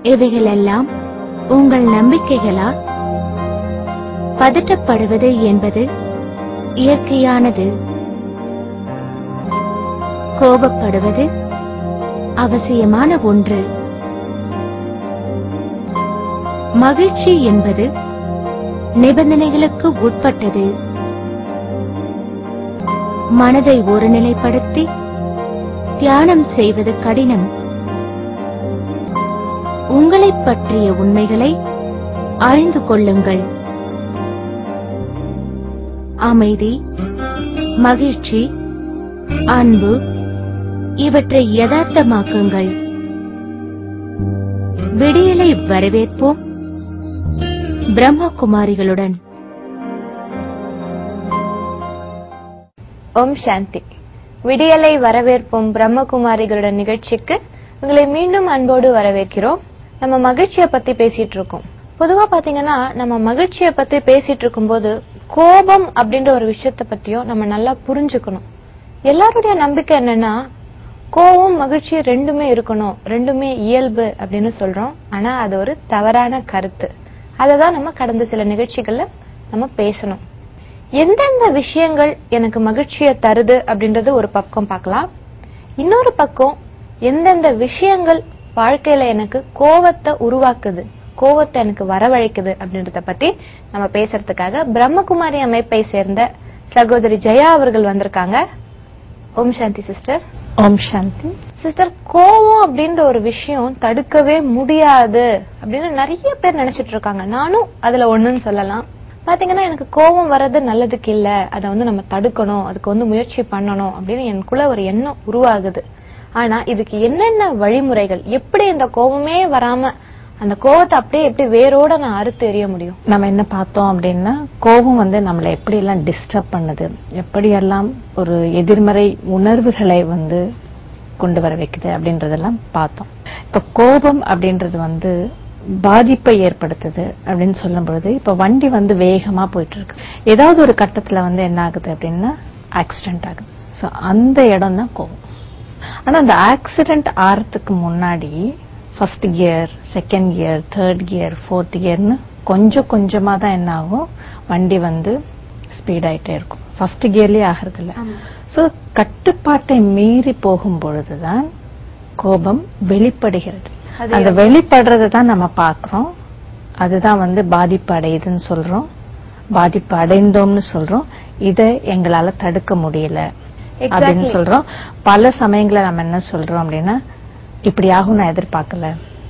இவைகளெல்லாம் உங்கள் நம்பிக்கைகளா பதட்டப்படுவது என்பது இயற்கையானது கோபப்படுவது அவசியமான ஒன்று மகிழ்ச்சி என்பது நிபந்தனைகளுக்கு உட்பட்டது மனதை ஒருநிலைப்படுத்தி தியானம் செய்வது கடினம் உங்களைப் பற்றிய உண்மைகளை அறிந்து கொள்ளுங்கள் அமைதி மகிழ்ச்சி அன்பு இவற்றை யதார்த்தமாக்குங்கள் விடியலை வரவேற்போம் பிரம்மகுமாரிகளுடன் ஓம் சாந்தி விடியலை வரவேற்போம் பிரம்மகுமாரிகளுடன் நிகழ்ச்சிக்கு உங்களை மீண்டும் அன்போடு வரவேற்கிறோம் நம்ம மகிழ்ச்சியை பத்தி பேசிட்டு இருக்கோம் பொதுவா பாத்தீங்கன்னா நம்ம மகிழ்ச்சியை பத்தி பேசிட்டு இருக்கும்போது கோபம் அப்படின்ற ஒரு விஷயத்த பத்தியும் நம்ம நல்லா புரிஞ்சுக்கணும் எல்லாருடைய நம்பிக்கை என்னன்னா கோபம் மகிழ்ச்சி ரெண்டுமே இருக்கணும் ரெண்டுமே இயல்பு அப்படின்னு சொல்றோம் ஆனா அது ஒரு தவறான கருத்து அததான் நம்ம கடந்த சில நிகழ்ச்சிகள்ல நம்ம பேசணும் எந்தெந்த விஷயங்கள் எனக்கு மகிழ்ச்சியை தருது அப்படின்றது ஒரு பக்கம் பார்க்கலாம் இன்னொரு பக்கம் எந்தெந்த விஷயங்கள் வாழ்க்கையில எனக்கு கோவத்தை உருவாக்குது கோவத்தை எனக்கு வரவழைக்குது அப்படின்றத பத்தி நம்ம பேசுறதுக்காக பிரம்மகுமாரி அமைப்பை சேர்ந்த சகோதரி ஜெயா அவர்கள் வந்திருக்காங்க ஓம் சாந்தி சிஸ்டர் ஓம் சாந்தி சிஸ்டர் கோவம் அப்படின்ற ஒரு விஷயம் தடுக்கவே முடியாது அப்படின்னு நிறைய பேர் நினைச்சிட்டு இருக்காங்க நானும் அதுல ஒண்ணுன்னு சொல்லலாம் பாத்தீங்கன்னா எனக்கு கோபம் வர்றது நல்லதுக்கு இல்ல அதை வந்து நம்ம தடுக்கணும் அதுக்கு வந்து முயற்சி பண்ணணும் அப்படின்னு எனக்குள்ள ஒரு எண்ணம் உருவாகுது ஆனா இதுக்கு என்னென்ன வழிமுறைகள் எப்படி இந்த கோபமே வராம அந்த கோவத்தை அப்படியே எப்படி வேரோட நான் அறுத்து எறிய முடியும் நம்ம என்ன பார்த்தோம் அப்படின்னா கோபம் வந்து நம்மளை எப்படி எல்லாம் டிஸ்டர்ப் பண்ணுது எப்படியெல்லாம் ஒரு எதிர்மறை உணர்வுகளை வந்து கொண்டு வர வைக்குது அப்படின்றதெல்லாம் பார்த்தோம் இப்ப கோபம் அப்படின்றது வந்து பாதிப்பை ஏற்படுத்துது அப்படின்னு சொல்லும் பொழுது இப்ப வண்டி வந்து வேகமா போயிட்டு இருக்கு ஏதாவது ஒரு கட்டத்துல வந்து என்ன ஆகுது அப்படின்னா ஆக்சிடென்ட் ஆகுது சோ அந்த இடம் தான் கோபம் ஆனா அந்த ஆக்சிடென்ட் ஆறதுக்கு முன்னாடி first gear second gear third gear fourth கியர்னு கொஞ்சம் கொஞ்சமா தான் என்ன ஆகும் வண்டி வந்து ஸ்பீட் ஆயிட்டே இருக்கும் ஃபர்ஸ்ட் கியர்லயே ஆகிறது இல்ல சோ கட்டுப்பாட்டை மீறி போகும் பொழுதுதான் கோபம் வெளிப்படுகிறது அது அந்த வெளிப்படுறதை தான் நம்ம பார்க்கிறோம் அதுதான் வந்து பாதிப்பு அடையுதுன்னு சொல்றோம் பாதிப்பு அடைந்தோம்னு சொல்றோம் இதை எங்களால தடுக்க முடியல அப்படின்னு Exactly. சொல்றோம் பல சமயங்கள நம்ம என்ன சொல்றோம் அப்படின்னா இப்படி ஆகும் நான் எதிர்பார்க்கல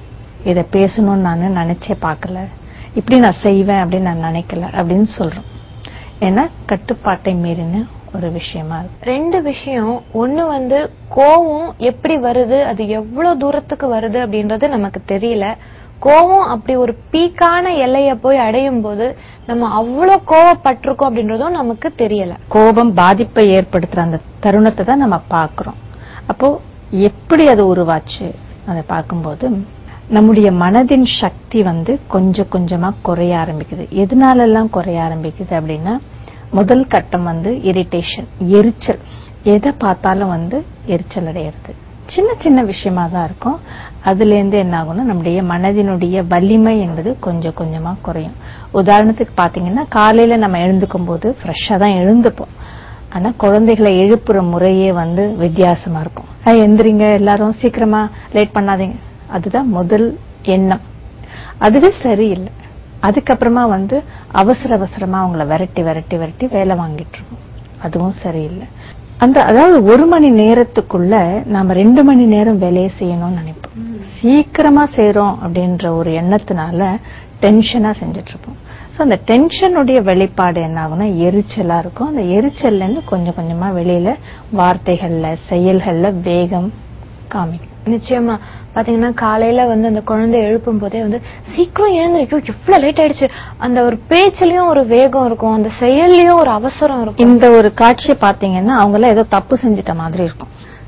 இத பேசணும்னு நான் நினைச்சே பார்க்கல இப்படி நான் செய்வேன் அப்படின்னு நான் நினைக்கல அப்படின்னு சொல்றோம் ஏன்னா கட்டுப்பாட்டை மீறின ஒரு விஷயமா இருக்கு ரெண்டு விஷயம் ஒண்ணு வந்து கோவம் எப்படி வருது அது எவ்வளவு தூரத்துக்கு வருது அப்படின்றது நமக்கு தெரியல கோவம் அப்படி ஒரு பீக்கான எல்லைய போய் அடையும் போது நம்ம அவ்வளவு கோவப்பட்டிருக்கோம் அப்படின்றதும் நமக்கு தெரியல கோபம் பாதிப்பை ஏற்படுத்துற அந்த தருணத்தை தான் நம்ம பார்க்கிறோம் அப்போ எப்படி அது உருவாச்சு அதை பார்க்கும்போது நம்முடைய மனதின் சக்தி வந்து கொஞ்சம் கொஞ்சமா குறைய ஆரம்பிக்குது எதனால எல்லாம் குறைய ஆரம்பிக்குது அப்படின்னா முதல் கட்டம் வந்து இரிட்டேஷன் எரிச்சல் எதை பார்த்தாலும் வந்து எரிச்சல் அடையிறது சின்ன சின்ன விஷயமா தான் இருக்கும் அதுல இருந்து என்ன ஆகும்னா நம்முடைய மனதினுடைய வலிமை என்பது கொஞ்சம் கொஞ்சமா குறையும் உதாரணத்துக்கு பாத்தீங்கன்னா காலையில நம்ம எழுந்துக்கும் போது ஃப்ரெஷ்ஷா தான் எழுந்துப்போம் ஆனா குழந்தைகளை எழுப்புற முறையே வந்து வித்தியாசமா இருக்கும் "ஏய், எந்திரிங்க எல்லாரும் சீக்கிரமா லேட் பண்ணாதீங்க அதுதான் முதல் எண்ணம் அதுவே சரியில்லை அதுக்கப்புறமா வந்து அவசர அவசரமா அவங்கள விரட்டி விரட்டி விரட்டி வேலை வாங்கிட்டு இருக்கோம் அதுவும் சரியில்லை அந்த அதாவது ஒரு மணி நேரத்துக்குள்ள நாம ரெண்டு மணி நேரம் வேலையை செய்யணும்னு நினைப்போம் சீக்கிரமா செய்றோம் அப்படின்ற ஒரு எண்ணத்தினால டென்ஷனா செஞ்சுட்டு இருப்போம் சோ அந்த டென்ஷனுடைய வெளிப்பாடு என்ன ஆகும்னா எரிச்சலா இருக்கும் அந்த எரிச்சல்ல இருந்து கொஞ்சம் கொஞ்சமா வெளியில வார்த்தைகள்ல செயல்கள்ல வேகம் காமிக்கும் நிச்சயமா பாத்தீங்கன்னா காலையில வந்து அந்த குழந்தை எழுப்பும் போதே வந்து சீக்கிரம் எழுந்து ஐயோ இவ்வளவு லேட் ஆயிடுச்சு அந்த ஒரு பேச்சுலயும் ஒரு வேகம் இருக்கும் அந்த செயல்லயும் ஒரு அவசரம் இருக்கும் இந்த ஒரு காட்சியை பாத்தீங்கன்னா அவங்க எல்லாம் ஏதோ தப்பு செஞ்சிட்ட மாதிரி இருக்கும்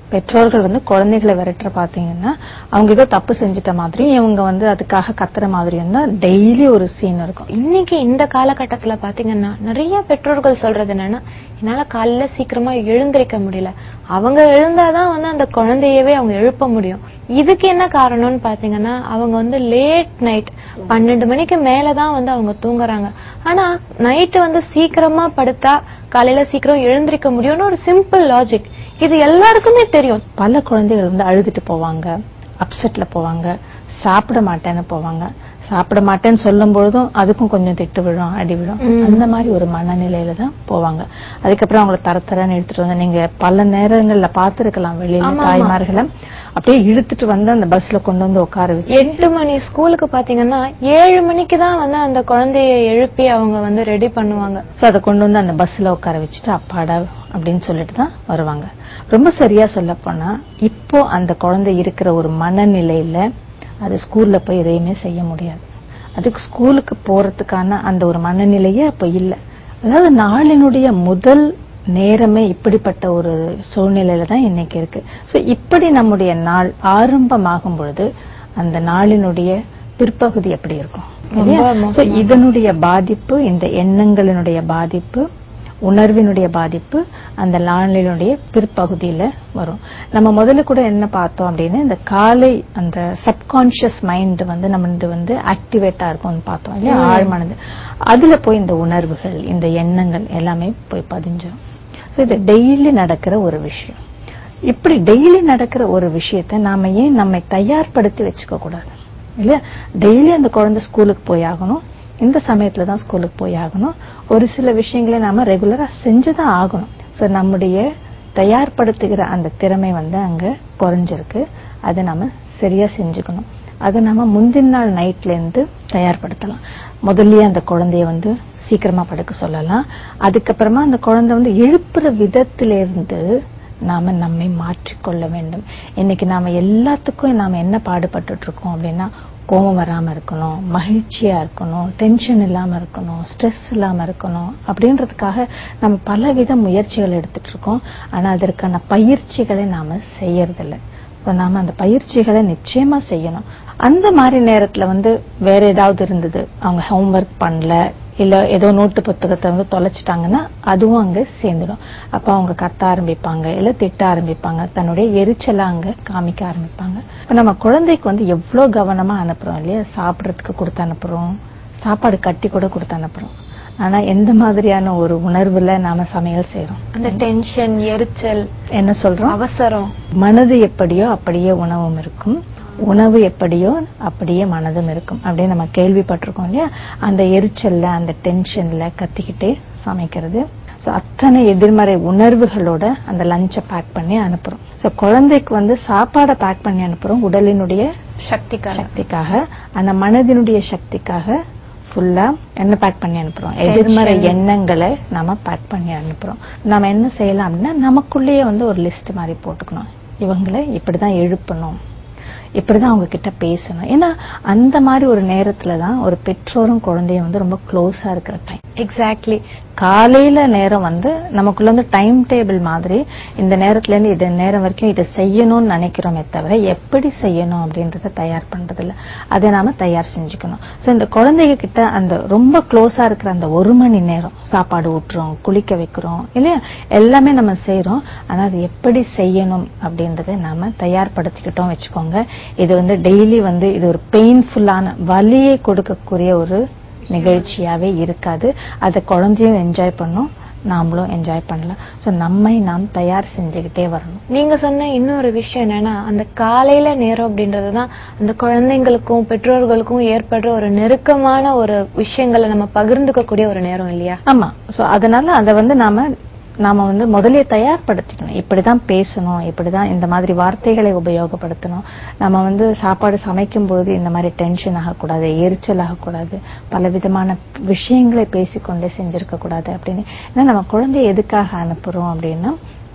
பெற்றோர்கள் வந்து குழந்தைகளை விரட்டுற பாத்தீங்கன்னா அவங்க ஏதோ தப்பு செஞ்சுட்ட மாதிரியும் இவங்க வந்து அதுக்காக கத்துற மாதிரியும் தான் டெய்லி ஒரு சீன் இருக்கும் இன்னைக்கு இந்த காலகட்டத்துல பாத்தீங்கன்னா நிறைய பெற்றோர்கள் சொல்றது என்னன்னா என்னால காலையில சீக்கிரமா எழுந்திருக்க முடியல அவங்க எழுந்தாதான் வந்து அந்த குழந்தையவே அவங்க எழுப்ப முடியும் இதுக்கு என்ன காரணம்னு பாத்தீங்கன்னா அவங்க வந்து லேட் நைட் பன்னெண்டு மணிக்கு மேலதான் வந்து அவங்க தூங்குறாங்க ஆனா நைட்டு வந்து சீக்கிரமா படுத்தா காலையில சீக்கிரம் எழுந்திருக்க முடியும்னு ஒரு சிம்பிள் லாஜிக் இது எல்லாருக்குமே தெரியும் பல குழந்தைகள் வந்து அழுதுட்டு போவாங்க அப்செட்ல போவாங்க சாப்பிட மாட்டேன்னு போவாங்க சாப்பிட மாட்டேன்னு சொல்லும் பொழுதும் அதுக்கும் கொஞ்சம் திட்டு விழும் அடி விழும் அந்த மாதிரி ஒரு மனநிலையில தான் போவாங்க அதுக்கப்புறம் அவங்கள தர தரன்னு இழுத்துட்டு வந்து நீங்க பல நேரங்கள்ல பார்த்திருக்கலாம் வெளியில தாய்மார்களை அப்படியே இழுத்துட்டு வந்து அந்த பஸ்ல கொண்டு வந்து உட்கார வச்சு எட்டு மணி ஸ்கூலுக்கு பாத்தீங்கன்னா ஏழு மணிக்கு தான் வந்து அந்த குழந்தைய எழுப்பி அவங்க வந்து ரெடி பண்ணுவாங்க சோ அதை கொண்டு வந்து அந்த பஸ்ல உட்கார வச்சுட்டு அப்பாடா அப்படின்னு சொல்லிட்டு தான் வருவாங்க ரொம்ப சரியா சொல்ல போனா இப்போ அந்த குழந்தை இருக்கிற ஒரு மனநிலையில அது ஸ்கூல்ல போய் எதையுமே செய்ய முடியாது அதுக்கு ஸ்கூலுக்கு போறதுக்கான அந்த ஒரு மனநிலையே அப்ப இல்ல அதாவது நாளினுடைய முதல் நேரமே இப்படிப்பட்ட ஒரு சூழ்நிலையில தான் இன்னைக்கு இருக்கு சோ இப்படி நம்முடைய நாள் ஆரம்பமாகும் பொழுது அந்த நாளினுடைய பிற்பகுதி எப்படி இருக்கும் இல்லையா? ரொம்ப So, இதனுடைய பாதிப்பு இந்த எண்ணங்களினுடைய பாதிப்பு உணர்வினுடைய பாதிப்பு அந்த நாளினுடைய பிற்பகுதியில வரும் நம்ம முதல்ல கூட என்ன பார்த்தோம் அப்படின்னு இந்த காலை அந்த சப்கான்ஷியஸ் மைண்ட் வந்து நம்ம வந்து ஆக்டிவேட்டா இருக்கும்னு பார்த்தோம் இல்லையா ஆழ்மனது அதுல போய் இந்த உணர்வுகள் இந்த எண்ணங்கள் எல்லாமே போய் பதிஞ்சிடும் ஸோ இது டெய்லி நடக்கிற ஒரு விஷயம் இப்படி டெய்லி நடக்கிற ஒரு விஷயத்தை நாம ஏன் நம்மை தயார்படுத்தி வச்சுக்க கூடாது இல்ல டெய்லி அந்த குழந்தை ஸ்கூலுக்கு போய் ஆகணும் இந்த சமயத்துல தான் ஸ்கூலுக்கு போய் ஆகணும் ஒரு சில விஷயங்களை நாம ரெகுலரா செஞ்சுதான் ஆகணும் சோ நம்முடைய தயார்படுத்துகிற அந்த திறமை வந்து அங்க குறைஞ்சிருக்கு அதை நாம சரியா செஞ்சுக்கணும் அதை நாம முந்தின நாள் நைட்ல இருந்து தயார்படுத்தலாம் முதல்லயே அந்த குழந்தைய வந்து சீக்கிரமா படுக்க சொல்லலாம் அதுக்கப்புறமா அந்த குழந்தை வந்து எழுப்புற விதத்திலிருந்து நாம நம்மை மாற்றிக்கொள்ள வேண்டும் இன்னைக்கு நாம எல்லாத்துக்கும் நாம என்ன பாடுபட்டுட்டு இருக்கோம் அப்படின்னா கோபம் வராம இருக்கணும் மகிழ்ச்சியா இருக்கணும் டென்ஷன் இல்லாம இருக்கணும் ஸ்ட்ரெஸ் இல்லாம இருக்கணும் அப்படின்றதுக்காக நம்ம பலவித முயற்சிகள் எடுத்துட்டு இருக்கோம் ஆனா அதற்கான பயிற்சிகளை நாம செய்யறதில்ல So, நாம அந்த பயிற்சிகளை நிச்சயமா செய்யணும் அந்த மாதிரி நேரத்துல வந்து வேற ஏதாவது இருந்தது அவங்க ஹோம்ஒர்க் பண்ணல இல்ல ஏதோ நோட்டு புத்தகத்தை வந்து தொலைச்சிட்டாங்கன்னா அதுவும் அங்க சேர்ந்துடும் அப்ப அவங்க கத்த ஆரம்பிப்பாங்க இல்ல திட்ட ஆரம்பிப்பாங்க தன்னுடைய எரிச்சலை அங்க காமிக்க ஆரம்பிப்பாங்க இப்ப நம்ம குழந்தைக்கு வந்து எவ்வளவு கவனமா அனுப்புறோம் இல்லையா சாப்பிடறதுக்கு கொடுத்து அனுப்புறோம் சாப்பாடு கட்டி கூட கொடுத்து அனுப்புறோம் ஆனா எந்த மாதிரியான ஒரு உணர்வுல நாம சமையல் செய்யறோம் அந்த டென்ஷன் எரிச்சல் என்ன சொல்றோம் அவசரம் மனது எப்படியோ அப்படியே உணவும் இருக்கும் உணவு எப்படியோ அப்படியே மனதும் இருக்கும் அப்படின்னு நம்ம கேள்விப்பட்டிருக்கோம் இல்லையா அந்த எரிச்சல்ல அந்த டென்ஷன்ல கத்திக்கிட்டே சமைக்கிறது சோ அத்தனை எதிர்மறை உணர்வுகளோட அந்த லஞ்சை பேக் பண்ணி அனுப்புறோம் சோ குழந்தைக்கு வந்து சாப்பாடை பேக் பண்ணி அனுப்புறோம் உடலினுடைய சக்திக்காக சக்திக்காக அந்த மனதினுடைய சக்திக்காக ஃபுல்லா என்ன பேக் பண்ணி அனுப்புறோம் எதிர்மறை எண்ணங்களை நாம பேக் பண்ணி அனுப்புறோம் நாம என்ன செய்யலாம் அப்படின்னா நமக்குள்ளேயே வந்து ஒரு லிஸ்ட் மாதிரி போட்டுக்கணும் இவங்களை இப்படிதான் எழுப்பணும் இப்படிதான் அவங்க கிட்ட பேசணும் ஏன்னா அந்த மாதிரி ஒரு நேரத்துல தான் ஒரு பெற்றோரும் குழந்தையும் வந்து ரொம்ப க்ளோஸா இருக்கிற டைம் எக்ஸாக்ட்லி காலையில நேரம் வந்து நமக்குள்ள வந்து டைம் டேபிள் மாதிரி இந்த நேரத்துல இருந்து இந்த நேரம் வரைக்கும் இதை செய்யணும்னு நினைக்கிறோமே தவிர எப்படி செய்யணும் அப்படின்றத தயார் பண்றது இல்ல அதை நாம தயார் செஞ்சுக்கணும் சோ இந்த குழந்தைங்க கிட்ட அந்த ரொம்ப க்ளோஸா இருக்கிற அந்த ஒரு மணி நேரம் சாப்பாடு ஊட்டுறோம் குளிக்க வைக்கிறோம் இல்லையா எல்லாமே நம்ம செய்யறோம் ஆனா அது எப்படி செய்யணும் அப்படின்றத நாம தயார்படுத்திக்கிட்டோம் வச்சுக்கோங்க இது வந்து டெய்லி வந்து இது ஒரு பெயின்ஃபுல்லான வலியை கொடுக்கக்கூடிய ஒரு நிகழ்ச்சியாவே இருக்காது அதை குழந்தையும் என்ஜாய் பண்ணும் நாமளும் என்ஜாய் பண்ணலாம் சோ நம்மை நாம் தயார் செஞ்சுக்கிட்டே வரணும் நீங்க சொன்ன இன்னொரு விஷயம் என்னன்னா அந்த காலையில நேரம் அப்படின்றதுதான் அந்த குழந்தைங்களுக்கும் பெற்றோர்களுக்கும் ஏற்படுற ஒரு நெருக்கமான ஒரு விஷயங்களை நம்ம பகிர்ந்துக்க கூடிய ஒரு நேரம் இல்லையா ஆமா சோ அதனால அதை வந்து நாம நாம வந்து முதலே தயார்படுத்திக்கணும் இப்படிதான் பேசணும் இப்படிதான் இந்த மாதிரி வார்த்தைகளை உபயோகப்படுத்தணும் நம்ம வந்து சாப்பாடு சமைக்கும் பொழுது இந்த மாதிரி டென்ஷன் ஆகக்கூடாது எரிச்சல் ஆகக்கூடாது பல விதமான விஷயங்களை பேசிக்கொண்டே செஞ்சிருக்க கூடாது அப்படின்னு ஏன்னா நம்ம குழந்தைய எதுக்காக அனுப்புறோம் அப்படின்னா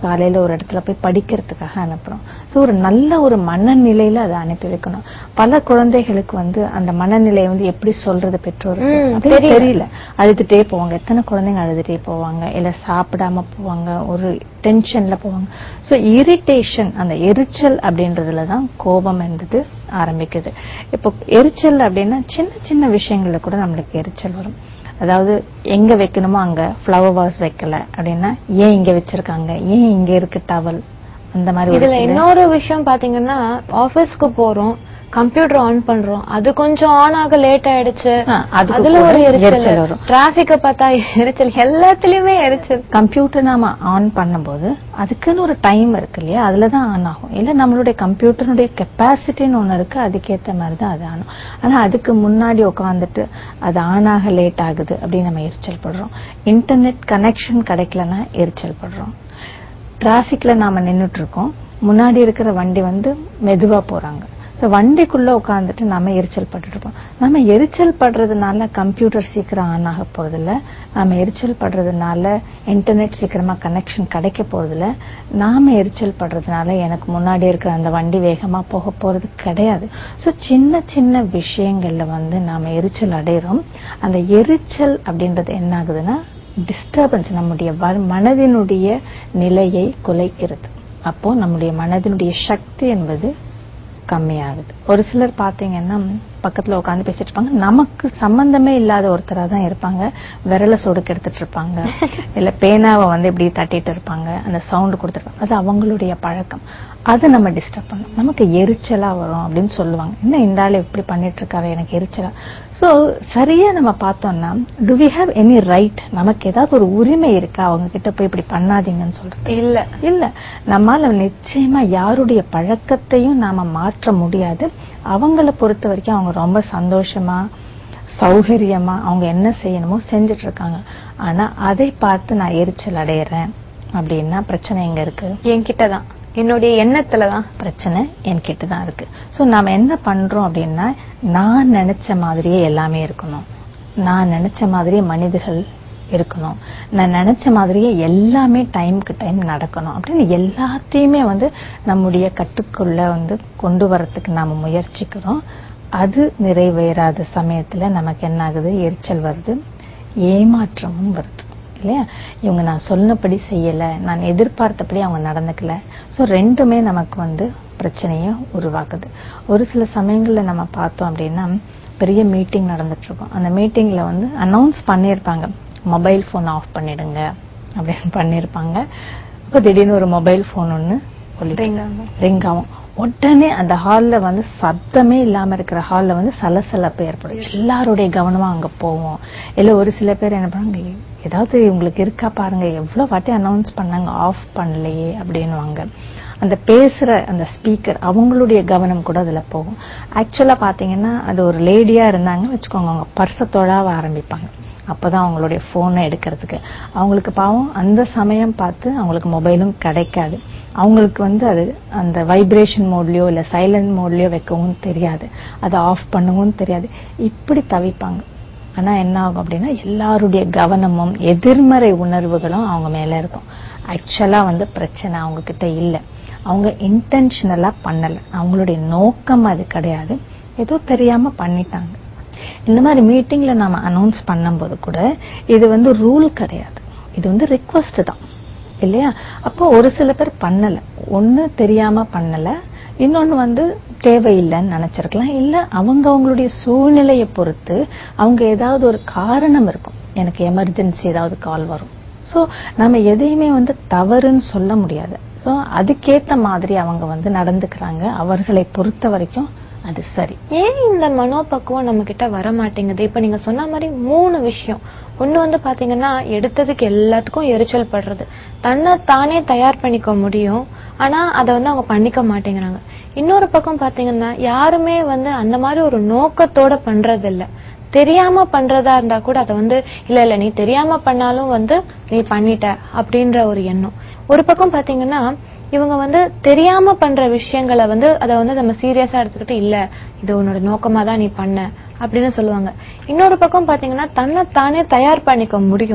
காலையில ஒரு இடத்துல போய் படிக்கிறதுக்காக அனுப்புறோம் சோ ஒரு நல்ல ஒரு மனநிலையில அதை அனுப்பி வைக்கணும் பல குழந்தைகளுக்கு வந்து அந்த மனநிலையை வந்து எப்படி சொல்றது பெற்றோருக்கு ம், அப்படின்னு தெரியல. தெரியல அழுதுட்டே போவாங்க எத்தனை குழந்தைங்க அழுதுட்டே போவாங்க இல்ல சாப்பிடாம போவாங்க ஒரு டென்ஷன்ல போவாங்க சோ இரிட்டேஷன் அந்த எரிச்சல் அப்படின்றதுல தான் கோபம் என்பது ஆரம்பிக்குது இப்போ எரிச்சல் அப்படின்னா சின்ன சின்ன விஷயங்கள்ல கூட நம்மளுக்கு எரிச்சல் வரும் அதாவது எங்க வைக்கணுமோ அங்க ஃப்ளவர் வாஸ் வைக்கல அப்படின்னா ஏன் இங்க வச்சிருக்காங்க ஏன் இங்க இருக்கு டவல் அந்த மாதிரி ஒரு இதுல சில- இன்னொரு விஷயம் பாத்தீங்கன்னா ஆபீஸ்க்கு போறோம் கம்ப்யூட்டர் ஆன் பண்றோம் அது கொஞ்சம் ஆன் ஆக லேட் ஆயிடுச்சு ஆ, அதுக்கு அதுல கூட ஒரு எரிச்சல் எரிச்சல் வரும். டிராபிக்க பார்த்தா எரிச்சல் எல்லாத்துலயுமே எரிச்சல் கம்ப்யூட்டர் நாம ஆன் பண்ணும்போது அதுக்குன்னு ஒரு டைம் இருக்கு இல்லையா அதுல தான் ஆன் ஆகும் இல்ல நம்மளுடைய கம்ப்யூட்டருடைய கெப்பாசிட்டின்னு ஒண்ணு இருக்கு அதுக்கேத்த மாதிரி தான் அது ஆனும் ஆனா அதுக்கு முன்னாடி உட்காந்துட்டு அது ஆன் ஆக லேட் ஆகுது அப்படின்னு நம்ம எரிச்சல் படுறோம் இன்டர்நெட் கனெக்ஷன் கிடைக்கலன்னா எரிச்சல் படுறோம் டிராபிக்ல நாம நின்னுட்டு இருக்கோம் முன்னாடி இருக்கிற வண்டி வந்து மெதுவா போறாங்க சோ வண்டிக்குள்ள உட்காந்துட்டு நாம எரிச்சல் பட்டுட்டு இருப்போம் நம்ம எரிச்சல் படுறதுனால கம்ப்யூட்டர் சீக்கிரம் ஆன் ஆக போறதில்ல நாம எரிச்சல் படுறதுனால இன்டர்நெட் சீக்கிரமா கனெக்ஷன் கிடைக்க போறதில்ல நாம எரிச்சல் படுறதுனால எனக்கு முன்னாடி இருக்கிற அந்த வண்டி வேகமா போக போறது கிடையாது சோ சின்ன சின்ன விஷயங்கள்ல வந்து நாம எரிச்சல் அடைகிறோம் அந்த எரிச்சல் அப்படின்றது என்ன ஆகுதுன்னா டிஸ்டர்பன்ஸ் நம்முடைய வ- மனதினுடைய நிலையை குலைக்கிறது அப்போ நம்முடைய மனதினுடைய சக்தி என்பது கம்மியாகுது ஒரு சிலர் பாத்தீங்கன்னா பக்கத்துல உட்காந்து பேசிட்டு இருப்பாங்க நமக்கு சம்பந்தமே இல்லாத ஒருத்தரா தான் இருப்பாங்க விரல சொடுக்கு எடுத்துட்டு இருப்பாங்க இல்ல பேனாவை வந்து இப்படி தட்டிட்டு இருப்பாங்க அந்த சவுண்ட் கொடுத்துருப்பாங்க அது அவங்களுடைய பழக்கம் அதை நம்ம டிஸ்டர்ப் பண்ணணும் நமக்கு எரிச்சலா வரும் அப்படின்னு சொல்லுவாங்க என்ன இந்த ஆளு இப்படி பண்ணிட்டு இருக்காரு எனக்கு எரிச்சலா சோ சரியா நம்ம பார்த்தோம்னா do we have any right நமக்கு ஏதாவது ஒரு உரிமை இருக்கா அவங்க கிட்ட போய் இப்படி பண்ணாதீங்கன்னு சொல்றது இல்ல இல்ல நம்மால நிச்சயமா யாருடைய பழக்கத்தையும் நாம மாற்ற முடியாது அவங்கள பொறுத்த வரைக்கும் அவங்க ரொம்ப சந்தோஷமா சௌகரியமா அவங்க என்ன செய்யணுமோ செஞ்சுட்டு இருக்காங்க ஆனா அதை பார்த்து நான் எரிச்சல் அடையறேன் அப்படின்னா பிரச்சனை எங்க இருக்கு என்கிட்டதான் என்னுடைய எண்ணத்துலதான் பிரச்சனை என்கிட்ட தான் இருக்கு சோ நாம என்ன பண்றோம் அப்படின்னா நான் நினைச்ச மாதிரியே எல்லாமே இருக்கணும் நான் நினைச்ச மாதிரியே மனிதர்கள் இருக்கணும் நான் நினைச்ச மாதிரியே எல்லாமே டைம்க்கு டைம் நடக்கணும் அப்படின்னு எல்லாத்தையுமே வந்து நம்முடைய கட்டுக்குள்ள வந்து கொண்டு வரத்துக்கு நாம முயற்சிக்கிறோம் அது நிறைவேறாத சமயத்துல நமக்கு என்ன ஆகுது எரிச்சல் வருது ஏமாற்றமும் வருது இல்லையா இவங்க நான் சொன்னபடி செய்யல நான் எதிர்பார்த்தபடி அவங்க நடந்துக்கல சோ ரெண்டுமே நமக்கு வந்து பிரச்சனைய உருவாக்குது ஒரு சில சமயங்கள்ல நம்ம பார்த்தோம் அப்படின்னா பெரிய மீட்டிங் நடந்துட்டு இருக்கும் அந்த மீட்டிங்ல வந்து அனௌன்ஸ் பண்ணியிருப்பாங்க மொபைல் போன் ஆஃப் பண்ணிடுங்க அப்படின்னு பண்ணியிருப்பாங்க இப்போ திடீர்னு ஒரு மொபைல் போன் ஒன்னு Ring ஆகும். ரிங் ஆகும் உடனே அந்த ஹால்ல வந்து சத்தமே இல்லாம இருக்கிற ஹால்ல வந்து சலசலப்பு ஏற்படும் எல்லாருடைய கவனமும் அங்க போவோம் இல்ல ஒரு சில பேர் என்ன பண்ணுவாங்க ஏதாவது உங்களுக்கு இருக்கா பாருங்க எவ்வளவு வாட்டி அனௌன்ஸ் பண்ணாங்க ஆஃப் பண்ணலையே அப்படின்னுவாங்க அந்த பேசுற அந்த ஸ்பீக்கர் அவங்களுடைய கவனம் கூட அதுல போகும் ஆக்சுவலா பாத்தீங்கன்னா அது ஒரு லேடியா இருந்தாங்க வச்சுக்கோங்க அவங்க பர்ச தொழாவ ஆரம்பிப்பாங்க அப்பதான் அவங்களுடைய போனை எடுக்கிறதுக்கு அவங்களுக்கு பாவம் அந்த சமயம் பார்த்து அவங்களுக்கு மொபைலும் கிடைக்காது அவங்களுக்கு வந்து அது அந்த வைப்ரேஷன் மோட்லயோ இல்ல சைலண்ட் மோட்லயோ வைக்கவும் தெரியாது அதை ஆஃப் பண்ணவும் தெரியாது இப்படி தவிப்பாங்க ஆனா என்ன ஆகும் அப்படின்னா எல்லாருடைய கவனமும் எதிர்மறை உணர்வுகளும் அவங்க மேல இருக்கும் ஆக்சுவலா வந்து பிரச்சனை அவங்க கிட்ட இல்ல அவங்க இன்டென்ஷனலா பண்ணல அவங்களுடைய நோக்கம் அது கிடையாது ஏதோ தெரியாம பண்ணிட்டாங்க இந்த மாதிரி மீட்டிங்ல நாம அனௌன்ஸ் பண்ணும்போது கூட இது வந்து ரூல் கிடையாது இது வந்து ரிக்வஸ்ட் தான் இல்லையா அப்போ ஒரு சில பேர் பண்ணல ஒண்ணு தெரியாம பண்ணல இன்னொன்னு வந்து தேவையில்லைன்னு நினைச்சிருக்கலாம் இல்ல அவங்க அவங்களுடைய சூழ்நிலையை பொறுத்து அவங்க ஏதாவது ஒரு காரணம் இருக்கும் எனக்கு எமர்ஜென்சி ஏதாவது கால் வரும் சோ நம்ம எதையுமே வந்து தவறுன்னு சொல்ல முடியாது சோ அதுக்கேத்த மாதிரி அவங்க வந்து நடந்துக்கிறாங்க அவர்களை பொறுத்த வரைக்கும் அது சரி ஏன் இந்த மனோபக்குவம் நம்ம கிட்ட வர மாட்டேங்குது இப்ப நீங்க சொன்ன மாதிரி மூணு விஷயம் ஒண்ணு வந்து பாத்தீங்கன்னா எடுத்ததுக்கு எல்லாத்துக்கும் எரிச்சல் படுறது தன்னை தானே தயார் பண்ணிக்க முடியும் ஆனா அதை வந்து அவங்க பண்ணிக்க மாட்டேங்கிறாங்க இன்னொரு பக்கம் பாத்தீங்கன்னா யாருமே வந்து அந்த மாதிரி ஒரு நோக்கத்தோட பண்றது இல்ல தெரியாம பண்றதா இருந்தா கூட அதை வந்து இல்ல இல்ல நீ தெரியாம பண்ணாலும் வந்து நீ பண்ணிட்ட அப்படின்ற ஒரு எண்ணம் ஒரு பக்கம் பாத்தீங்கன்னா இவங்க வந்து தெரியாம பண்ற விஷயங்களை வந்து அதை வந்து நம்ம சீரியஸா எடுத்துக்கிட்டு இல்ல இது உன்னோட நோக்கமா தான் நீ பண்ண அப்படின்னு சொல்லுவாங்க இன்னொரு பக்கம் பாத்தீங்கன்னா தன்னை தானே தயார் பண்ணிக்க முடியும்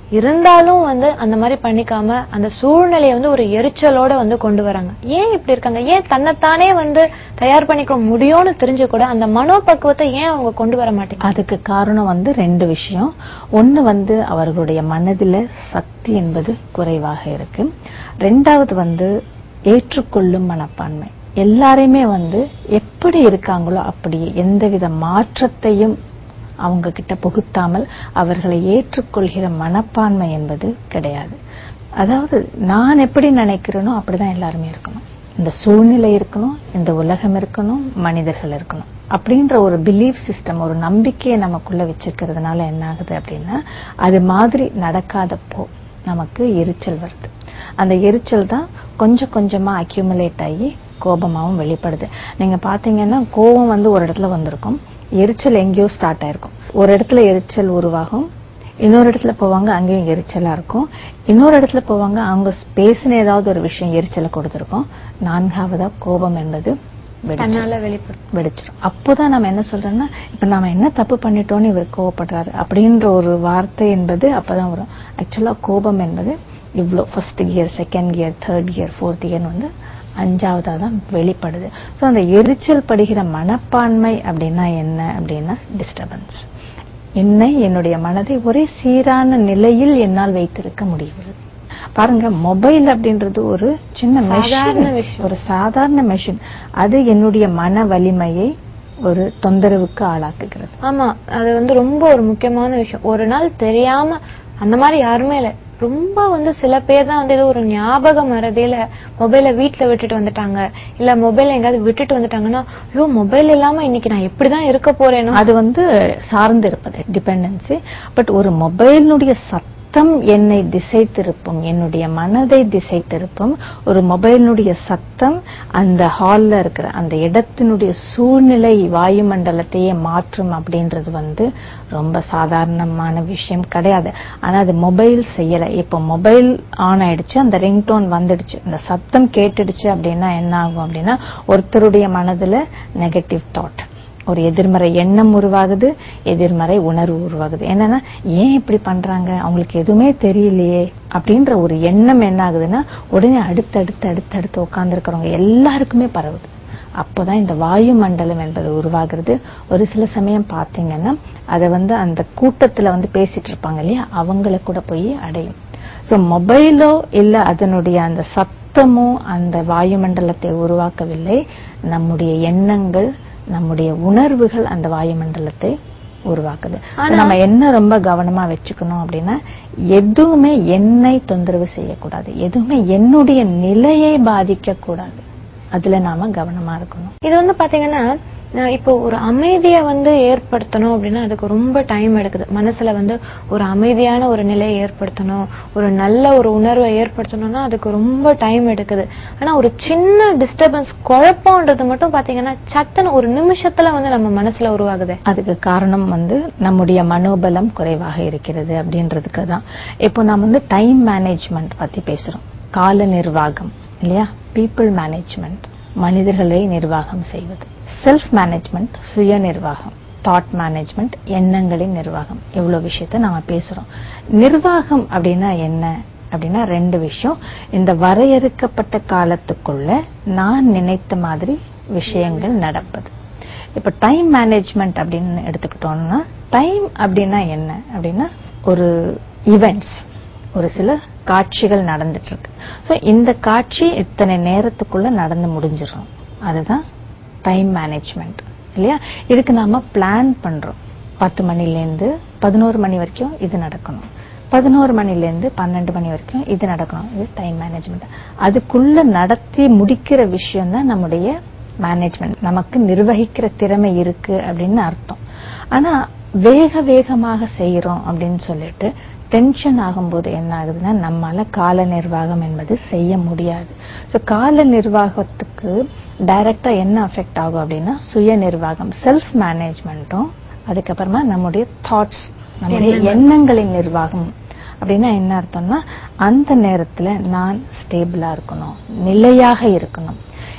இருந்தாலும் வந்து அந்த மாதிரி பண்ணிக்காம அந்த சூழ்நிலையை வந்து ஒரு எரிச்சலோட வந்து கொண்டு வராங்க ஏன் இப்படி இருக்காங்க ஏன் தன்னைத்தானே வந்து தயார் பண்ணிக்க முடியும்னு தெரிஞ்சு கூட அந்த மனோபக்குவத்தை ஏன் அவங்க கொண்டு வர மாட்டேங்க அதுக்கு காரணம் வந்து ரெண்டு விஷயம் ஒண்ணு வந்து அவர்களுடைய மனதில சக்தி என்பது குறைவாக இருக்கு ரெண்டாவது வந்து ஏற்றுக்கொள்ளும் மனப்பான்மை எல்லாரையுமே வந்து எப்படி இருக்காங்களோ அப்படியே எந்தவித மாற்றத்தையும் அவங்க கிட்ட புகுத்தாமல் அவர்களை ஏற்றுக்கொள்கிற மனப்பான்மை என்பது கிடையாது அதாவது நான் எப்படி நினைக்கிறேனோ அப்படிதான் எல்லாருமே இருக்கணும் இந்த சூழ்நிலை இருக்கணும் இந்த உலகம் இருக்கணும் மனிதர்கள் இருக்கணும் அப்படின்ற ஒரு பிலீஃப் சிஸ்டம் ஒரு நம்பிக்கையை நமக்குள்ள வச்சிருக்கிறதுனால என்ன ஆகுது அப்படின்னா அது மாதிரி நடக்காதப்போ நமக்கு எரிச்சல் வருது அந்த எரிச்சல் தான் கொஞ்சம் கொஞ்சமா அக்யூமுலேட் ஆகி கோபமாவும் வெளிப்படுது நீங்க பாத்தீங்கன்னா கோபம் வந்து ஒரு இடத்துல வந்திருக்கும் எரிச்சல் எங்கேயோ ஸ்டார்ட் ஆயிருக்கும் ஒரு இடத்துல எரிச்சல் உருவாகும் இன்னொரு இடத்துல போவாங்க அங்கேயும் எரிச்சலா இருக்கும் இன்னொரு இடத்துல போவாங்க அவங்க பேசின ஏதாவது ஒரு விஷயம் எரிச்சலை கொடுத்திருக்கும் நான்காவதா கோபம் என்பது வெடிச்சிரும். தன்னால வெளிப்படும் வெடிச்சிரும் அப்போதான் நம்ம என்ன சொல்றோம்னா இப்ப நாம என்ன தப்பு பண்ணிட்டோம்னு இவர் கோவப்படுறாரு அப்படின்ற ஒரு வார்த்தை என்பது அப்பதான் வரும் ஆக்சுவலா கோபம் என்பது இவ்ளோ first gear second gear third gear fourth gear வந்து அஞ்சாவதா தான் வெளிப்படுது சோ அந்த எரிச்சல் படுகிற மனப்பான்மை அப்படின்னா என்ன அப்படின்னா டிஸ்டர்பன்ஸ் என்னை என்னுடைய மனதை ஒரே சீரான நிலையில் என்னால் வைத்திருக்க முடிகிறது பாருங்க மொபைல் அப்படின்றது ஒரு சின்ன சாதாரண machine. விஷயம். ஒரு சாதாரண மெஷின் அது என்னுடைய மன வலிமையை ஒரு தொந்தரவுக்கு ஆளாக்குகிறது ஆமா அது வந்து ரொம்ப ஒரு முக்கியமான விஷயம் ஒரு நாள் தெரியாம அந்த மாதிரி யாருமே இல்ல ரொம்ப வந்து சில பேர் தான் வந்து ஏதோ ஒரு ஞாபக மறதியில மொபைலை வீட்ல விட்டுட்டு வந்துட்டாங்க இல்ல மொபைல் எங்கயாவது விட்டுட்டு வந்துட்டாங்கன்னா ஐயோ மொபைல் இல்லாம இன்னைக்கு நான் எப்படிதான் இருக்க போறேனோ அது வந்து சார்ந்து இருப்பது டிபெண்டன்சி பட் ஒரு மொபைலினுடைய சத்தம் என்னை திசை திருப்பும் என்னுடைய மனதை திசை திருப்பும் ஒரு மொபைலினுடைய சத்தம் அந்த ஹால்ல இருக்கிற அந்த இடத்தினுடைய சூழ்நிலை வாயுமண்டலத்தையே மாற்றும் அப்படின்றது வந்து ரொம்ப சாதாரணமான விஷயம் கிடையாது ஆனா அது மொபைல் செய்யல இப்போ மொபைல் ஆன் ஆயிடுச்சு அந்த ரிங்டோன் வந்துடுச்சு அந்த சத்தம் கேட்டுடுச்சு அப்படின்னா என்ன ஆகும் அப்படின்னா ஒருத்தருடைய மனதுல நெகட்டிவ் தாட் ஒரு எதிர்மறை எண்ணம் உருவாகுது எதிர்மறை உணர்வு உருவாகுது என்னன்னா ஏன் இப்படி பண்றாங்க அவங்களுக்கு எதுவுமே தெரியலையே அப்படின்ற ஒரு எண்ணம் என்ன ஆகுதுன்னா உடனே அடுத்தடுத்து அடுத்தடுத்து உட்கார்ந்துருக்கிறவங்க எல்லாருக்குமே பரவுது அப்போதான் இந்த வாயு மண்டலம் என்பது உருவாகிறது ஒரு சில சமயம் பாத்தீங்கன்னா அதை வந்து அந்த கூட்டத்துல வந்து பேசிட்டு இருப்பாங்க இல்லையா அவங்கள கூட போய் அடையும் சோ மொபைலோ இல்ல அதனுடைய அந்த சத்தமோ அந்த வாயுமண்டலத்தை உருவாக்கவில்லை நம்முடைய எண்ணங்கள் நம்முடைய உணர்வுகள் அந்த வாயுமண்டலத்தை உருவாக்குது நம்ம என்ன ரொம்ப கவனமா வச்சுக்கணும் அப்படின்னா எதுவுமே என்னை தொந்தரவு செய்யக்கூடாது எதுவுமே என்னுடைய நிலையை பாதிக்க கூடாது அதுல நாம கவனமா இருக்கணும் இது வந்து பாத்தீங்கன்னா அஹ் இப்போ ஒரு அமைதியை வந்து ஏற்படுத்தணும் அப்படின்னா அதுக்கு ரொம்ப டைம் எடுக்குது மனசுல வந்து ஒரு அமைதியான ஒரு நிலையை ஏற்படுத்தணும் ஒரு நல்ல ஒரு உணர்வை ஏற்படுத்தணும்னா அதுக்கு ரொம்ப டைம் எடுக்குது ஆனா ஒரு சின்ன டிஸ்டர்பன்ஸ் குழப்பம்ன்றது மட்டும் பாத்தீங்கன்னா சட்டுன்னு ஒரு நிமிஷத்துல வந்து நம்ம மனசுல உருவாகுது அதுக்கு காரணம் வந்து நம்முடைய மனோபலம் குறைவாக இருக்கிறது அப்படின்றதுக்கு தான் இப்போ நாம் வந்து டைம் மேனேஜ்மெண்ட் பத்தி பேசுறோம் கால நிர்வாகம் இல்லையா பீப்புள் மேனேஜ்மெண்ட் மனிதர்களை நிர்வாகம் செய்வது செல்ஃப் மேனேஜ்மெண்ட் சுய நிர்வாகம் தாட் மேனேஜ்மெண்ட் எண்ணங்களின் நிர்வாகம் இவ்வளவு விஷயத்த நாம பேசுறோம் நிர்வாகம் அப்படின்னா என்ன அப்படின்னா ரெண்டு விஷயம் இந்த வரையறுக்கப்பட்ட காலத்துக்குள்ள நான் நினைத்த மாதிரி விஷயங்கள் நடப்பது இப்ப டைம் மேனேஜ்மெண்ட் அப்படின்னு எடுத்துக்கிட்டோம்னா டைம் அப்படின்னா என்ன அப்படின்னா ஒரு ஈவெண்ட்ஸ் ஒரு சில காட்சிகள் நடந்துட்டு இருக்கு சோ இந்த காட்சி இத்தனை நேரத்துக்குள்ள நடந்து முடிஞ்சிடும் அதுதான் டைம் மேனேஜ்மெண்ட் இல்லையா இதுக்கு நாம பிளான் பண்றோம் பத்து மணில இருந்து பதினோரு மணி வரைக்கும் இது நடக்கணும் பதினோரு மணில இருந்து பன்னெண்டு மணி வரைக்கும் இது நடக்கணும் இது டைம் மேனேஜ்மெண்ட் அதுக்குள்ள நடத்தி முடிக்கிற விஷயம் தான் நம்முடைய மேனேஜ்மெண்ட் நமக்கு நிர்வகிக்கிற திறமை இருக்கு அப்படின்னு அர்த்தம் ஆனா வேக வேகமாக செய்யறோம் அப்படின்னு சொல்லிட்டு டென்ஷன் ஆகும்போது என்ன ஆகுதுன்னா நம்மால கால நிர்வாகம் என்பது செய்ய முடியாது சோ கால நிர்வாகத்துக்கு டைரக்டா என்ன அஃபெக்ட் ஆகும் அப்படின்னா சுய நிர்வாகம் செல்ஃப் மேனேஜ்மெண்ட்டும் அதுக்கப்புறமா நம்முடைய தாட்ஸ் நம்முடைய எண்ணங்களின் நிர்வாகம் அப்படின்னா என்ன அர்த்தம்னா அந்த நேரத்துல நான் ஸ்டேபிளா இருக்கணும் நிலையாக இருக்கணும்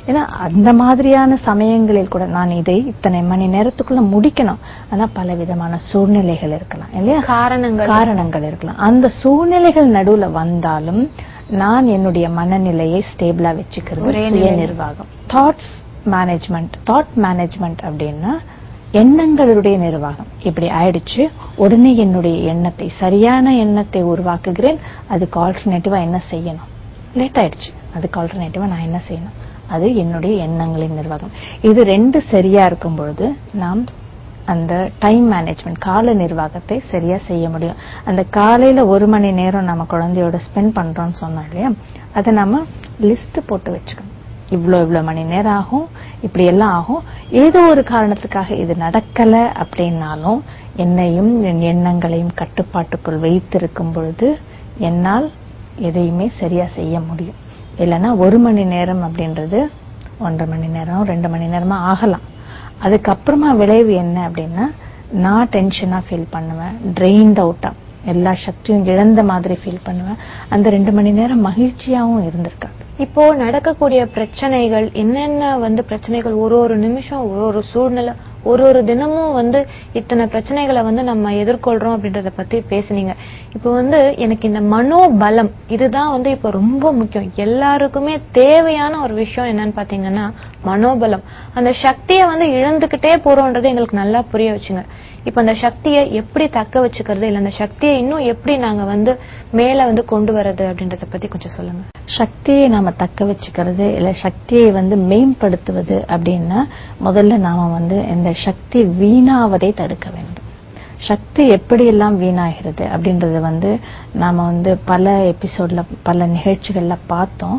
ஏன்னா அந்த மாதிரியான சமயங்களில் கூட நான் இதை இத்தனை மணி நேரத்துக்குள்ள முடிக்கணும் ஆனா பல விதமான சூழ்நிலைகள் இருக்கலாம் இல்லையா காரணங்கள் காரணங்கள் இருக்கலாம் அந்த சூழ்நிலைகள் நடுவுல வந்தாலும் நான் என்னுடைய மனநிலையை ஸ்டேபிளா வச்சுக்கிறது ஒரே சுய நிலையில. நிர்வாகம் தாட்ஸ் மேனேஜ்மெண்ட் தாட் மேனேஜ்மெண்ட் அப்படின்னா எண்ணங்களுடைய நிர்வாகம் இப்படி ஆயிடுச்சு உடனே என்னுடைய எண்ணத்தை சரியான எண்ணத்தை உருவாக்குகிறேன் அதுக்கு ஆல்டர்னேட்டிவா என்ன செய்யணும் லேட் ஆயிடுச்சு அதுக்கு ஆல்டர்னேட்டிவா நான் என்ன செய்யணும் அது என்னுடைய எண்ணங்களின் நிர்வாகம் இது ரெண்டு சரியா இருக்கும் பொழுது நாம் அந்த டைம் மேனேஜ்மெண்ட் கால நிர்வாகத்தை சரியா செய்ய முடியும் அந்த காலையில ஒரு மணி நேரம் நம்ம குழந்தையோட ஸ்பெண்ட் பண்றோம்னு சொன்னோம் இல்லையா அதை நம்ம லிஸ்ட் போட்டு வச்சுக்கணும் இவ்ளோ இவ்ளோ மணி நேரம் ஆகும் இப்படி எல்லாம் ஆகும் ஏதோ ஒரு காரணத்துக்காக இது நடக்கல அப்படின்னாலும் என்னையும் என் எண்ணங்களையும் கட்டுப்பாட்டுக்குள் வைத்திருக்கும் பொழுது என்னால் எதையுமே சரியா செய்ய முடியும் இல்லைன்னா ஒரு மணி நேரம் அப்படின்றது ஒன்றரை மணி நேரம் ரெண்டு மணி நேரமா ஆகலாம் அதுக்கப்புறமா விளைவு என்ன அப்படின்னா நான் டென்ஷனா ஃபீல் பண்ணுவேன் ட்ரெயின்ட் அவுட்டா எல்லா சக்தியும் இழந்த மாதிரி ஃபீல் பண்ணுவேன் அந்த ரெண்டு மணி நேரம் மகிழ்ச்சியாவும் இருந்திருக்காது இப்போ நடக்கக்கூடிய பிரச்சனைகள் என்னென்ன வந்து பிரச்சனைகள் ஒரு ஒரு நிமிஷம் ஒரு ஒரு சூழ்நிலை ஒரு ஒரு தினமும் வந்து இத்தனை பிரச்சனைகளை வந்து நம்ம எதிர்கொள்றோம் அப்படின்றத பத்தி பேசுனீங்க இப்போ வந்து எனக்கு இந்த மனோபலம் இதுதான் வந்து இப்போ ரொம்ப முக்கியம் எல்லாருக்குமே தேவையான ஒரு விஷயம் என்னன்னு பாத்தீங்கன்னா மனோபலம் அந்த சக்தியை வந்து இழந்துகிட்டே போறோம்ன்றது எங்களுக்கு நல்லா புரிய வச்சுங்க இப்ப அந்த சக்தியை எப்படி தக்க வச்சுக்கிறது இல்ல அந்த சக்தியை இன்னும் எப்படி நாங்க வந்து மேல வந்து கொண்டு வர்றது அப்படின்றத பத்தி கொஞ்சம் சொல்லுங்க சக்தியை நாம தக்க வச்சுக்கிறது இல்ல சக்தியை வந்து மேம்படுத்துவது அப்படின்னா முதல்ல நாம வந்து இந்த சக்தி வீணாவதை தடுக்க வேண்டும் சக்தி எப்படியெல்லாம் வீணாகிறது அப்படின்றது வந்து நாம வந்து பல எபிசோட்ல பல நிகழ்ச்சிகள்ல பார்த்தோம்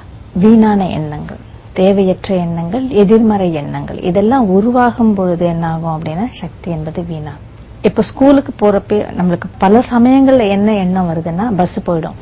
வீணான எண்ணங்கள் தேவையற்ற எண்ணங்கள் எதிர்மறை எண்ணங்கள் இதெல்லாம் உருவாகும் பொழுது என்ன ஆகும் அப்படின்னா சக்தி என்பது வீணாகும் இப்ப ஸ்கூலுக்கு போறப்ப நம்மளுக்கு பல சமயங்கள்ல என்ன எண்ணம் வருதுன்னா பஸ் போயிடும்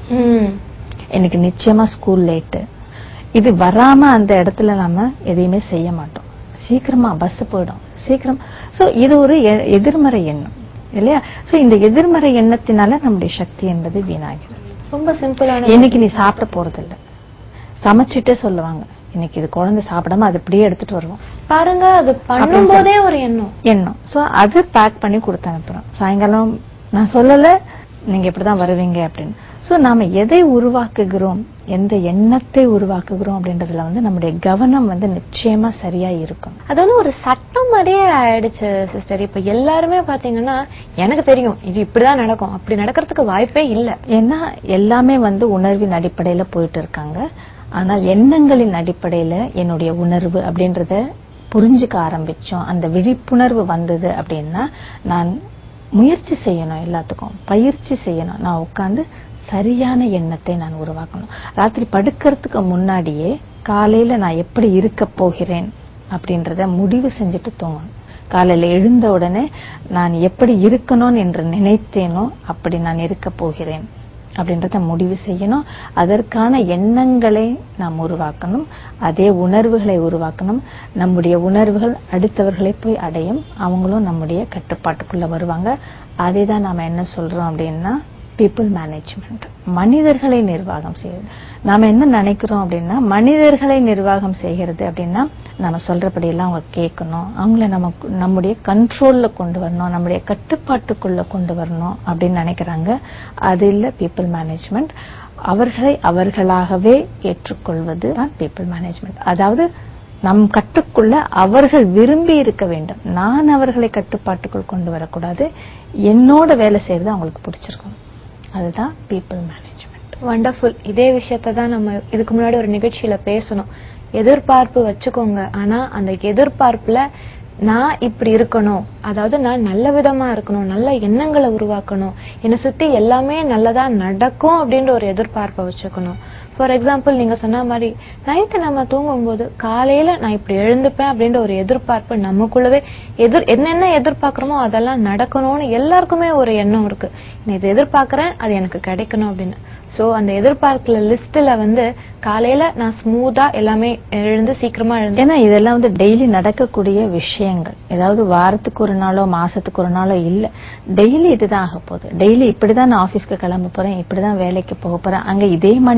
எனக்கு நிச்சயமா ஸ்கூல் லேட்டு இது வராம அந்த இடத்துல நாம எதையுமே செய்ய மாட்டோம் சீக்கிரமா பஸ் போயிடும் சீக்கிரம் சோ இது ஒரு எ- எதிர்மறை எண்ணம் இல்லையா சோ இந்த எதிர்மறை எண்ணத்தினால நம்முடைய சக்தி என்பது வீணாகிறது ரொம்ப சிம்பிளான இன்னைக்கு நீ சாப்பிட போறது இல்ல சமைச்சிட்டே சொல்லுவாங்க இன்னைக்கு இது குழந்தை சாப்பிடாம அது அப்படியே எடுத்துட்டு வருவோம் பாருங்க அது பண்ணும்போதே ஒரு எண்ணம் எண்ணம் சோ அது பேக் பண்ணி கொடுத்து அனுப்புறோம் சாயங்காலம் நான் சொல்லல நீங்க இப்படிதான் வருவீங்க அப்படின்னு சோ நாம எதை உருவாக்குகிறோம் எந்த எண்ணத்தை உருவாக்குகிறோம் அப்படின்றதுல வந்து நம்முடைய கவனம் வந்து நிச்சயமா சரியா இருக்கும் அது வந்து ஒரு சட்டம் மாதிரியே ஆயிடுச்சு சிஸ்டர் இப்ப எல்லாருமே பாத்தீங்கன்னா எனக்கு தெரியும் இது இப்படிதான் நடக்கும் அப்படி நடக்கிறதுக்கு வாய்ப்பே இல்ல ஏன்னா எல்லாமே வந்து உணர்வின் அடிப்படையில போயிட்டு இருக்காங்க ஆனால் எண்ணங்களின் அடிப்படையில என்னுடைய உணர்வு அப்படின்றத புரிஞ்சுக்க ஆரம்பிச்சோம் அந்த விழிப்புணர்வு வந்தது அப்படின்னா நான் முயற்சி செய்யணும் எல்லாத்துக்கும் பயிற்சி செய்யணும் நான் உட்கார்ந்து சரியான எண்ணத்தை நான் உருவாக்கணும் ராத்திரி படுக்கிறதுக்கு முன்னாடியே காலையில நான் எப்படி இருக்க போகிறேன் அப்படின்றத முடிவு செஞ்சுட்டு தூங்கணும் காலையில எழுந்த உடனே நான் எப்படி இருக்கணும் என்று நினைத்தேனோ அப்படி நான் இருக்க போகிறேன் அப்படின்றத முடிவு செய்யணும் அதற்கான எண்ணங்களை நாம் உருவாக்கணும் அதே உணர்வுகளை உருவாக்கணும் நம்முடைய உணர்வுகள் அடுத்தவர்களை போய் அடையும் அவங்களும் நம்முடைய கட்டுப்பாட்டுக்குள்ள வருவாங்க அதை தான் நாம என்ன சொல்றோம் அப்படின்னா பீப்புள் மேனேஜ்மெண்ட் மனிதர்களை நிர்வாகம் செய்வது நாம என்ன நினைக்கிறோம் அப்படின்னா மனிதர்களை நிர்வாகம் செய்கிறது அப்படின்னா நம்ம சொல்றபடி எல்லாம் அவங்க கேட்கணும் அவங்கள நம்ம நம்முடைய கண்ட்ரோல்ல கொண்டு வரணும் நம்முடைய கட்டுப்பாட்டுக்குள்ள கொண்டு வரணும் அப்படின்னு நினைக்கிறாங்க அது இல்ல பீப்புள் மேனேஜ்மெண்ட் அவர்களை அவர்களாகவே ஏற்றுக்கொள்வது தான் பீப்புள் மேனேஜ்மெண்ட் அதாவது நம் கட்டுக்குள்ள அவர்கள் விரும்பி இருக்க வேண்டும் நான் அவர்களை கட்டுப்பாட்டுக்குள் கொண்டு வரக்கூடாது என்னோட வேலை செய்யறது அவங்களுக்கு பிடிச்சிருக்கும் அதுதான் பீப்புள் மேனேஜ்மெண்ட் வண்டர்ஃபுல் இதே விஷயத்தை தான் நம்ம இதுக்கு முன்னாடி ஒரு நிகழ்ச்சியில பேசணும் எதிர்பார்ப்பு வச்சுக்கோங்க ஆனா அந்த எதிர்பார்ப்புல நான் இப்படி இருக்கணும் அதாவது நான் நல்ல விதமா இருக்கணும் நல்ல எண்ணங்களை உருவாக்கணும் என்னை சுத்தி எல்லாமே நல்லதா நடக்கும் அப்படின்ற ஒரு எதிர்பார்ப்பை வச்சுக்கணும் ஃபார் எக்ஸாம்பிள் நீங்க சொன்ன மாதிரி நைட்டு நம்ம தூங்கும்போது காலையில நான் இப்படி எழுந்துப்பேன் அப்படின்ற ஒரு எதிர்பார்ப்பு நமக்குள்ளவே எதிர் என்னென்ன எதிர்பார்க்கிறோமோ அதெல்லாம் நடக்கணும்னு எல்லாருக்குமே ஒரு எண்ணம் இருக்கு நான் இதை எதிர்பார்க்கறேன் அது எனக்கு கிடைக்கணும் அப்படின்னு சோ அந்த எதிர்பார்க்கல லிஸ்ட்ல வந்து காலையில நான் ஸ்மூத்தா எல்லாமே எழுந்து சீக்கிரமா எழுந்து ஏன்னா இதெல்லாம் வந்து டெய்லி நடக்கக்கூடிய விஷயங்கள் ஏதாவது வாரத்துக்கு ஒரு நாளோ மாசத்துக்கு ஒரு நாளோ இல்ல டெய்லி இதுதான் ஆக போகுது டெய்லி இப்படிதான் நான் ஆபீஸ்க்கு கிளம்ப போறேன் இப்படிதான் வேலைக்கு போக போறேன் அங்க இதே மனிதர்களை தான்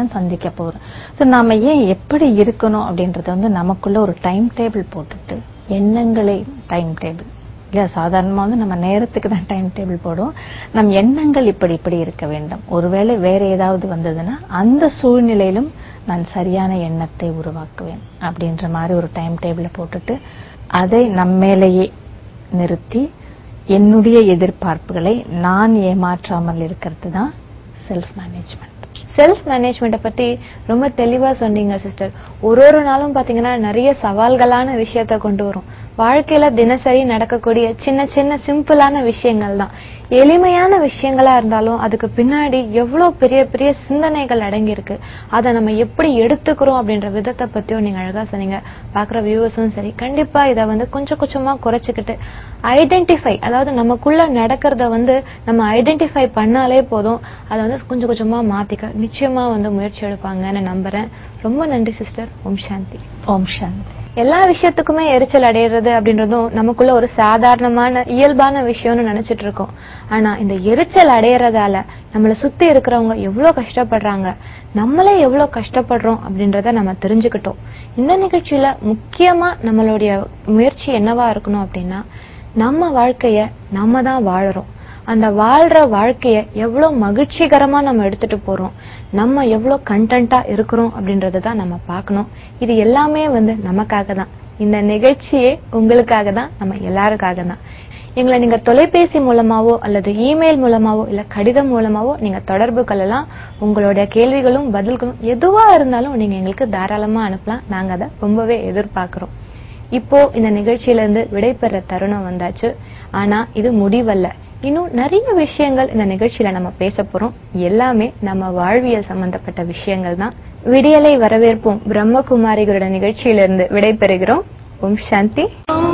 தான் சந்திக்க போறோம் சோ நாம ஏன் எப்படி இருக்கணும் அப்படின்றத வந்து நமக்குள்ள ஒரு டைம் டேபிள் போட்டுட்டு எண்ணங்களை டைம் டேபிள் இல்ல சாதாரணமா வந்து நம்ம நேரத்துக்கு தான் டைம் டேபிள் போடுவோம் நம் எண்ணங்கள் இப்படி இப்படி இருக்க வேண்டும் ஒருவேளை வேற ஏதாவது வந்ததுன்னா அந்த சூழ்நிலையிலும் நான் சரியான எண்ணத்தை உருவாக்குவேன் அப்படின்ற மாதிரி ஒரு டைம் டேபிள போட்டுட்டு அதை நம்மேலேயே நிறுத்தி என்னுடைய எதிர்பார்ப்புகளை நான் ஏமாற்றாமல் இருக்கிறது தான் செல்ஃப் மேனேஜ்மெண்ட் செல்ஃப் மேனேஜ்மெண்ட்டை பத்தி ரொம்ப தெளிவா சொன்னீங்க சிஸ்டர் ஒரு ஒரு நாளும் பாத்தீங்கன்னா நிறைய சவால்களான விஷயத்த கொண்டு வரும் வாழ்க்கையில தினசரி நடக்கக்கூடிய சின்ன சின்ன சிம்பிளான விஷயங்கள் தான் எளிமையான விஷயங்களா இருந்தாலும் அதுக்கு பின்னாடி எவ்வளவு பெரிய பெரிய சிந்தனைகள் அடங்கி இருக்கு அதை நம்ம எப்படி எடுத்துக்கிறோம் அப்படின்ற விதத்தை பத்தியும் நீங்க அழகா சொன்னீங்க பாக்குற வியூவர்ஸும் சரி கண்டிப்பா இதை வந்து கொஞ்சம் கொஞ்சமா குறைச்சுக்கிட்டு ஐடென்டிஃபை அதாவது நமக்குள்ள நடக்கிறத வந்து நம்ம ஐடென்டிஃபை பண்ணாலே போதும் அதை வந்து கொஞ்சம் கொஞ்சமா மாத்திக்க நிச்சயமா வந்து முயற்சி எடுப்பாங்கன்னு நம்புறேன் ரொம்ப நன்றி சிஸ்டர் ஓம் சாந்தி ஓம் சாந்தி எல்லா விஷயத்துக்குமே எரிச்சல் அடையிறது அப்படின்றதும் நமக்குள்ள ஒரு சாதாரணமான இயல்பான விஷயம்னு நினைச்சிட்டு இருக்கோம் ஆனா இந்த எரிச்சல் அடையறதால நம்மள சுத்தி இருக்கிறவங்க எவ்வளவு கஷ்டப்படுறாங்க நம்மளே எவ்வளவு கஷ்டப்படுறோம் அப்படின்றத நம்ம தெரிஞ்சுக்கிட்டோம் இந்த நிகழ்ச்சியில முக்கியமா நம்மளுடைய முயற்சி என்னவா இருக்கணும் அப்படின்னா நம்ம வாழ்க்கைய நம்ம தான் வாழறோம் அந்த வாழ்ற வாழ்க்கைய எவ்வளவு மகிழ்ச்சிகரமா நம்ம எடுத்துட்டு போறோம் நம்ம எவ்வளவு கண்டென்ட்டா இருக்கிறோம் அப்படின்றத தான் நம்ம பார்க்கணும் இது எல்லாமே வந்து நமக்காக தான் இந்த நிகழ்ச்சியே உங்களுக்காக தான் நம்ம எல்லாருக்காக தான் எங்களை நீங்க தொலைபேசி மூலமாவோ அல்லது இமெயில் மூலமாவோ இல்ல கடிதம் மூலமாவோ நீங்க தொடர்பு கொள்ளலாம் உங்களுடைய கேள்விகளும் பதில்களும் எதுவா இருந்தாலும் நீங்க எங்களுக்கு தாராளமா அனுப்பலாம் நாங்க அதை ரொம்பவே எதிர்பார்க்கிறோம் இப்போ இந்த நிகழ்ச்சியில இருந்து விடைபெற தருணம் வந்தாச்சு ஆனா இது முடிவல்ல இன்னும் நிறைய விஷயங்கள் இந்த நிகழ்ச்சியில நம்ம பேச போறோம் எல்லாமே நம்ம வாழ்வியல் சம்பந்தப்பட்ட விஷயங்கள் தான் விடியலை வரவேற்போம் பிரம்மகுமாரிகளோட நிகழ்ச்சியிலிருந்து விடைபெறுகிறோம் ஓம் சாந்தி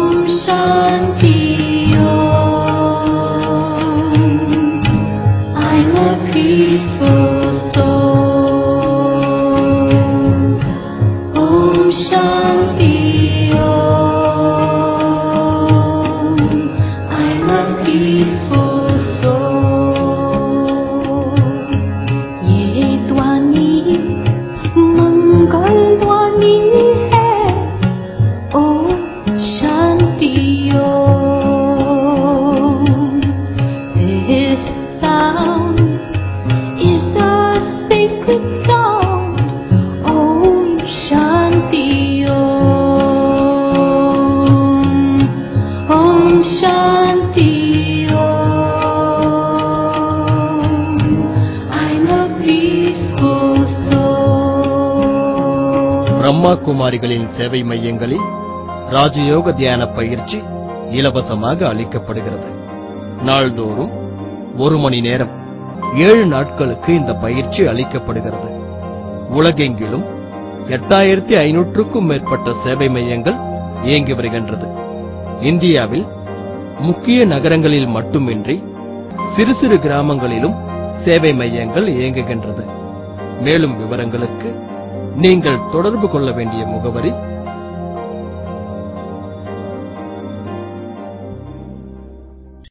I'm a peaceful soul. Om Shanti Om. I'm a peaceful soul. ये ध्वनि मंगल ध्वनि है ओम शांति ओम This sound is a sacred sound. Om Shanti Om. Om Shanti Om. I'm a peaceful soul. Brahma குமாரிகளின் சேவை மையங்களில் ராஜயோக தியான பயிற்சி இலவசமாக அளிக்கப்படுகிறது நாள்தோறும் ஒரு மணி நேரம் ஏழு நாட்களுக்கு இந்த பயிற்சி அளிக்கப்படுகிறது உலகெங்கிலும் எட்டாயிரத்தி ஐநூற்றுக்கும் மேற்பட்ட சேவை மையங்கள் இயங்கி வருகின்றது இந்தியாவில் முக்கிய நகரங்களில் மட்டுமின்றி சிறு சிறு கிராமங்களிலும் சேவை மையங்கள் இயங்குகின்றது மேலும் விவரங்களுக்கு நீங்கள் தொடர்பு கொள்ள வேண்டிய முகவரி